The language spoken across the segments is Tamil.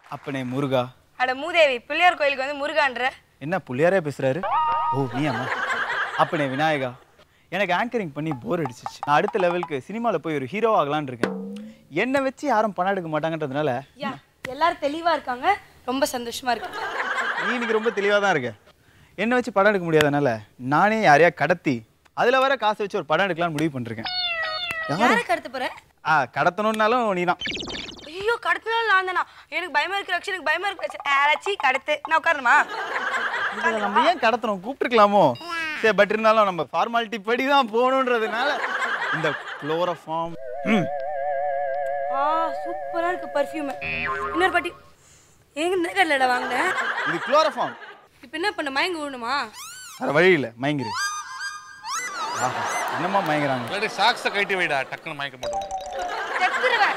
அப்பனே முருகா அட மூதேவி பிள்ளையார் கோயிலுக்கு வந்து முருகான்ற என்ன புள்ளியாரே பேசுறாரு ஓ நீ அம்மா அப்பனே விநாயகா எனக்கு ஆங்கரிங் பண்ணி போர் அடிச்சிச்சு நான் அடுத்த லெவலுக்கு சினிமாவில் போய் ஒரு ஹீரோ ஆகலான்னு இருக்கேன் என்னை வச்சு யாரும் பணம் எடுக்க மாட்டாங்கன்றதுனால யா எல்லாரும் தெளிவா இருக்காங்க ரொம்ப சந்தோஷமா இருக்கு நீ இன்னைக்கு ரொம்ப தெளிவாக தான் இருக்க என்னை வச்சு படம் எடுக்க முடியாதனால நானே யாரையா கடத்தி அதில் வர காசை வச்சு ஒரு படம் எடுக்கலாம்னு முடிவு பண்ணிருக்கேன் யாரை கடத்த போற ஆ கடத்தணும்னாலும் நீ தான் ஐயோ கடத்தினாலும் நான் தானா எனக்கு பயமா இருக்கு ரக்ஷன் எனக்கு பயமா இருக்கு யாராச்சி கடத்து நான் உட்காரணுமா இதில் நம்ம ஏன் கடத்தணும் கூப்பிட்டுருக்கலாமோ சரி பட் இருந்தாலும் நம்ம ஃபார்மாலிட்டி படி தான் போகணுன்றதுனால இந்த குளோரோஃபார்ம் ஆ சூப்பரா இருக்கு பர்ஃப்யூம் இன்னொரு பாட்டி எங்க இந்த கடையிலடா வாங்கினேன் இது குளோரோஃபார்ம் இப்போ என்ன பண்ண மயங்க விடணுமா வேற வழி இல்லை மயங்கிரு ஆஹா, என்னம்மா மயங்குறாங்க இல்லாட்டி சாக்ஸை கட்டி வைடா டக்குன்னு மயக்க மாட்டோம் செத்துருவேன்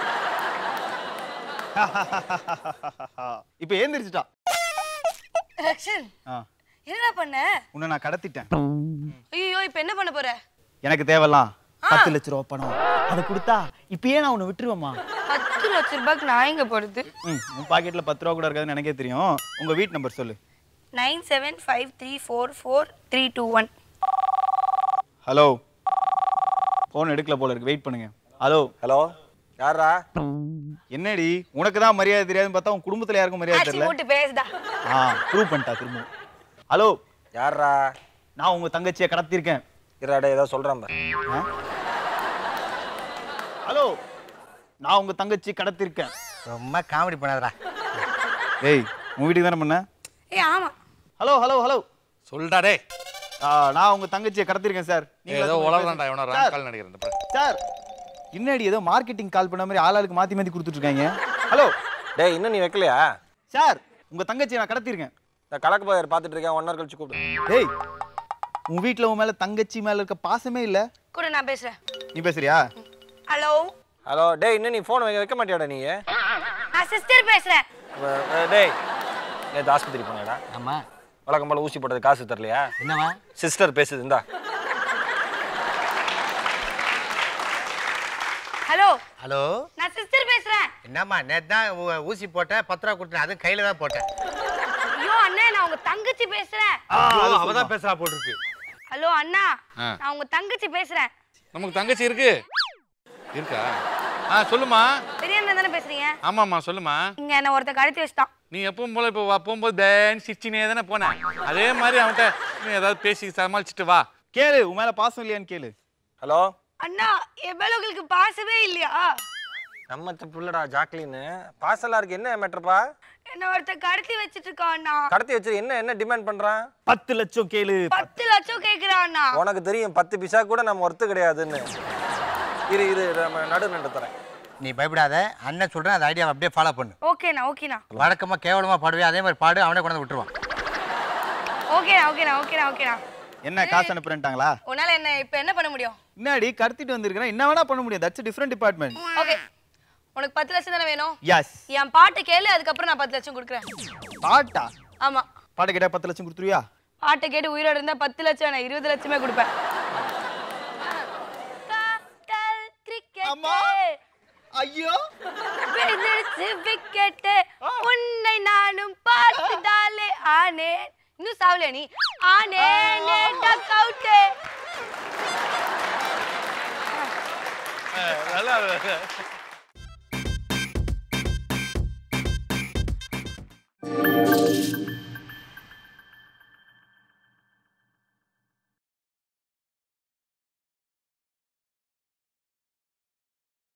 இப்போ ஏந்திரிச்சிட்டா ரக்ஷன் ஆ என்னடா பண்ண உன்னை நான் கடத்திட்டேன் ஐயோ இப்போ என்ன பண்ண போற எனக்கு தேவலாம் பத்து லட்ச ரூபா பணம் அதை கொடுத்தா இப்பயே நான் உன்னை விட்டுருவேம்மா பத்து லட்ச ரூபாய்க்கு நான் எங்க போடுது ம் உன் பாக்கெட்டில் பத்து ரூபா கூட இருக்காதுன்னு எனக்கே தெரியும் உங்கள் வீட் நம்பர் சொல்லு nine seven five three four four three two one hello phone எடுக்கல போல இருக்கு வெயிட் பண்ணுங்க ஹலோ ஹலோ யாரா என்னடி உனக்கு தான் மரியாதை தெரியாதுன்னு பார்த்தா உன் குடும்பத்தில் யாருக்கும் மரியாதை ஆச்சி தெரியல போட்டு பேசுடா ஆ ப்ரூவ் பண்ணிட்டா திரும்ப ஹலோ யாரா நான் உங்க தங்கச்சியை கடத்தியிருக்கேன் இராடே ஏதோ சொல்றான் பாரு. ஆ? ஹலோ நான் உங்க தங்கச்சி கடத்திருக்கேன் ரொம்ப காமெடி பண்ணாதடா ஏய் உன் வீட்டுக்கு தானே பண்ண ஏய் ஆமா ஹலோ ஹலோ ஹலோ சொல்டா டே நான் உங்க தங்கச்சியை கடத்திருக்கேன் சார் நீங்களா ஏதோ சொல்லுங்க, உளறான்டா இவனை சார். ராங் கால் நினைக்கிறேன் இந்த பாரு. சார் என்னடி ஏதோ மார்க்கெட்டிங் கால் பண்ண மாதிரி ஆளாளுக்கு மாத்தி மாத்தி கொடுத்துட்டு இருக்காங்க ஹலோ டேய் இன்னும் நீ வைக்கலையா சார் உங்க தங்கச்சியை நான் கடத்திருக்கேன் இந்த கலக்கு பாயர் பார்த்துட்டு இருக்கேன் ஒன் ஹவர் கழிச்சு கூப்பிடு ஏய் உன் வீட்ல உன் மேல தங்கச்சி மேல இருக்க பாசமே இல்ல கூட நான் பேசுறேன் நீ பேசுறியா ஹலோ ஹலோ டேய் இன்னும் நீ ஃபோன் வைக்க வைக்க மாட்டியாடா நீ நான் சிஸ்டர் பேசுறேன் அஹ், அஹ், டேய் நேற்று ஆஸ்பத்திரி போனடா ஆமா வழக்கம் போல ஊசி போட்டது காசு தரலையா என்னவா சிஸ்டர் பேசுது இந்தா ஹலோ ஹலோ நான் சிஸ்டர் பேசுறேன் என்னம்மா நேத்து தான் ஊ- ஊசி போட்டேன் பத்து ரூபா கொடுத்தேன் அதுவும் கையில தான் போட்டேன் ஐயோ அண்ணே நான் உங்க தங்கச்சி பேசுறேன் அவ தான் பேசுறா போட்டிருக்கு ஹலோ அண்ணா ஆ. நான் உங்க தங்கச்சி பேசுறேன் நமக்கு தங்கச்சி இருக்கு இருக்கா ஆ சொல்லுமா பெரிய அண்ணன் தானே பேசுறீங்க ஆமாம்மா சொல்லுமா இங்க என்ன ஒருத்த கடத்தி வச்சுட்டான் நீ எப்பவும் போல இப்போ வா போகும்போது பேன் சிரிச்சினே தானே போனேன் அதே மாதிரி அவன்கிட்ட நீ ஏதாவது பேசி சமாளிச்சுட்டு வா கேளு உன் மேல பாசம் இல்லையான்னு கேளு ஹலோ அண்ணா என் மேல உங்களுக்கு பாசவே இல்லையா நம்ம புள்ளடா ஜாக்லின் பாசலா இருக்கு என்ன மேட்டர்ப்பா என்ன ஒருத்த கடத்தி வச்சிட்டு இருக்கான் அண்ணா கடத்தி வச்சு என்ன என்ன டிமாண்ட் பண்றான் பத்து லட்சம் கேளு பத்து லட்சம் கேக்குறான் அண்ணா உனக்கு தெரியும் பத்து பிசா கூட நம்ம ஒர்த்து கிடையாதுன்னு இரு இரு நம்ம நடு நண்டு தரேன் நீ பயப்படாத அண்ணன் சொல்றேன் அந்த ஐடியாவை அப்படியே ஃபாலோ பண்ணு ஓகேண்ணா ஓகேண்ணா வழக்கமா கேவலமா பாடுவே அதே மாதிரி பாடு அவனே கொண்டு வந்து விட்டுருவான் ஓகேண்ணா ஓகேண்ணா ஓகேண்ணா ஓகேண்ணா என்ன காசு அனுப்புறேன்ட்டாங்களா உன்னால என்ன இப்ப என்ன பண்ண முடியும் என்னடி கடத்திட்டு வந்திருக்கிறேன் என்ன வேணா பண்ண முடியும் தட்ஸ் டிஃப்ரெண்ட் டிபார்ட்மெண்ட் ஓகே உனக்கு பத்து லட்சம் தானே வேணும் எஸ் என் பாட்டு கேளு அதுக்கப்புறம் நான் பத்து லட்சம் கொடுக்குறேன் பாட்டா ஆமா பாட்டு கேட்டா பத்து லட்சம் கொடுத்துருவியா பாட்டை கேட்டு உயிரோட இருந்தா பத்து லட்சம் நான் இருபது லட்சமே கொடுப்பேன் காதல் cricket அம்மா. ஐயோ விழுந்துருச்சு wicket. உன்னை நானும் பார்த்துதாலே ஆனேன் இன்னும் சாவலையா நீ ஆனேனே duck out. நல்லா